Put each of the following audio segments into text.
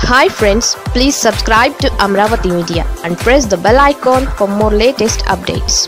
hi friends please subscribe to Amaravati media and press the bell icon for more latest updates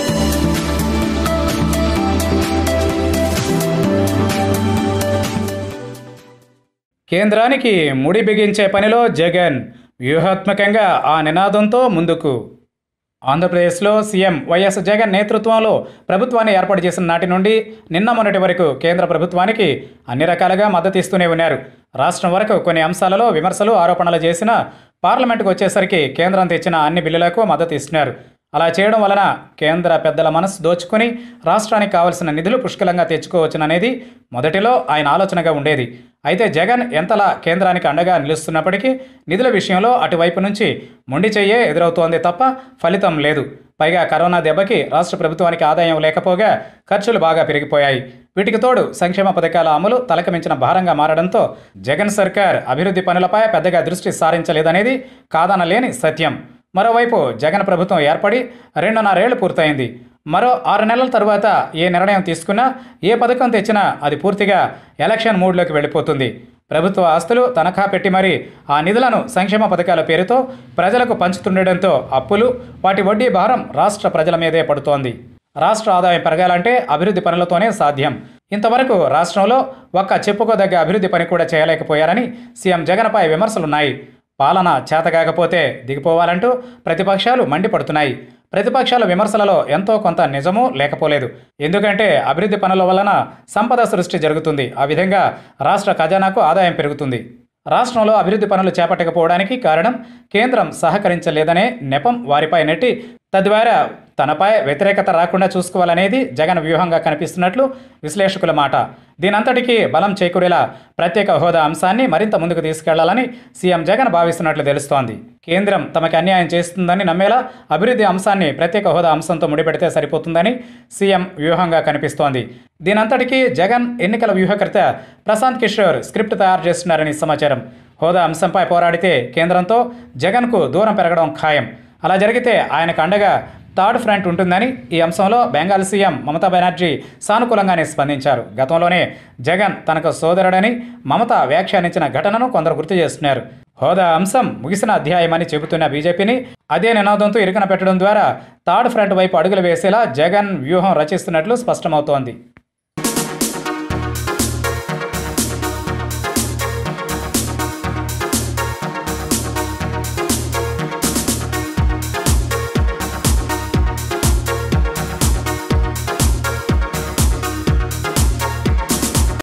కేంద్రానికి ముడి బిగించే పనిలో జగన్ వ్యూహాత్మకంగా ఆ నినాదంతో ముందుకు ఆంధ్రప్రదేశ్లో సీఎం వైఎస్ జగన్ నేతృత్వంలో ప్రభుత్వాన్ని ఏర్పాటు చేసిన నాటి నుండి నిన్న మొన్నటి వరకు కేంద్ర ప్రభుత్వానికి అన్ని రకాలుగా మద్దతు ఇస్తూనే ఉన్నారు రాష్ట్రం వరకు కొన్ని అంశాలలో విమర్శలు ఆరోపణలు చేసిన పార్లమెంటుకు వచ్చేసరికి కేంద్రం తెచ్చిన అన్ని బిల్లులకు మద్దతు ఇస్తున్నారు అలా చేయడం వలన కేంద్ర పెద్దల మనసు దోచుకుని రాష్ట్రానికి కావలసిన నిధులు పుష్కలంగా తెచ్చుకోవచ్చుననేది మొదటిలో ఆయన ఆలోచనగా ఉండేది అయితే జగన్ ఎంతలా కేంద్రానికి అండగా నిలుస్తున్నప్పటికీ నిధుల విషయంలో అటువైపు నుంచి మొండి చెయ్యే ఎదురవుతోంది తప్ప ఫలితం లేదు పైగా కరోనా దెబ్బకి రాష్ట్ర ప్రభుత్వానికి ఆదాయం లేకపోగా ఖర్చులు బాగా పెరిగిపోయాయి వీటికి తోడు సంక్షేమ పథకాల అమలు తలకమించిన భారంగా మారడంతో జగన్ సర్కార్ అభివృద్ధి పనులపై పెద్దగా దృష్టి సారించలేదనేది కాదనలేని సత్యం మరోవైపు జగన్ ప్రభుత్వం ఏర్పడి రెండున్నరేళ్లు పూర్తయింది మరో ఆరు నెలల తరువాత ఏ నిర్ణయం తీసుకున్నా ఏ పథకం తెచ్చినా అది పూర్తిగా ఎలక్షన్ మూడ్లోకి వెళ్ళిపోతుంది ప్రభుత్వ ఆస్తులు తనఖా పెట్టి మరీ ఆ నిధులను సంక్షేమ పథకాల పేరుతో ప్రజలకు పంచుతుండటంతో అప్పులు వాటి వడ్డీ భారం రాష్ట్ర ప్రజల మీదే పడుతోంది రాష్ట్ర ఆదాయం పెరగాలంటే అభివృద్ధి పనులతోనే సాధ్యం ఇంతవరకు రాష్ట్రంలో ఒక్క చెప్పుకోదగ్గ అభివృద్ధి పని కూడా చేయలేకపోయారని సీఎం జగన్పై విమర్శలున్నాయి పాలన చేతకాకపోతే దిగిపోవాలంటూ ప్రతిపక్షాలు మండిపడుతున్నాయి ప్రతిపక్షాల విమర్శలలో ఎంతో కొంత నిజమూ లేకపోలేదు ఎందుకంటే అభివృద్ధి పనుల వలన సంపద సృష్టి జరుగుతుంది ఆ విధంగా రాష్ట్ర ఖజానాకు ఆదాయం పెరుగుతుంది రాష్ట్రంలో అభివృద్ధి పనులు చేపట్టకపోవడానికి కారణం కేంద్రం సహకరించలేదనే నెపం వారిపై నెట్టి తద్వారా తనపై వ్యతిరేకత రాకుండా చూసుకోవాలనేది జగన్ వ్యూహంగా కనిపిస్తున్నట్లు విశ్లేషకుల మాట దీనంతటికీ బలం చేకూరేలా ప్రత్యేక హోదా అంశాన్ని మరింత ముందుకు తీసుకెళ్లాలని సీఎం జగన్ భావిస్తున్నట్లు తెలుస్తోంది కేంద్రం తమకి అన్యాయం చేస్తుందని నమ్మేలా అభివృద్ధి అంశాన్ని ప్రత్యేక హోదా అంశంతో ముడిపెడితే సరిపోతుందని సీఎం వ్యూహంగా కనిపిస్తోంది దీనంతటికీ జగన్ ఎన్నికల వ్యూహకర్త ప్రశాంత్ కిషోర్ స్క్రిప్ట్ తయారు చేస్తున్నారని సమాచారం హోదా అంశంపై పోరాడితే కేంద్రంతో జగన్కు దూరం పెరగడం ఖాయం అలా జరిగితే ఆయనకు అండగా థర్డ్ ఫ్రంట్ ఉంటుందని ఈ అంశంలో బెంగాల్ సీఎం మమతా బెనర్జీ సానుకూలంగానే స్పందించారు గతంలోనే జగన్ తనకు సోదరుడని మమత వ్యాఖ్యానించిన ఘటనను కొందరు గుర్తు చేస్తున్నారు హోదా అంశం ముగిసిన అధ్యాయమని చెబుతున్న బీజేపీని అదే నినాదంతో ఇరుకన పెట్టడం ద్వారా థర్డ్ ఫ్రంట్ వైపు అడుగులు వేసేలా జగన్ వ్యూహం రచిస్తున్నట్లు స్పష్టమవుతోంది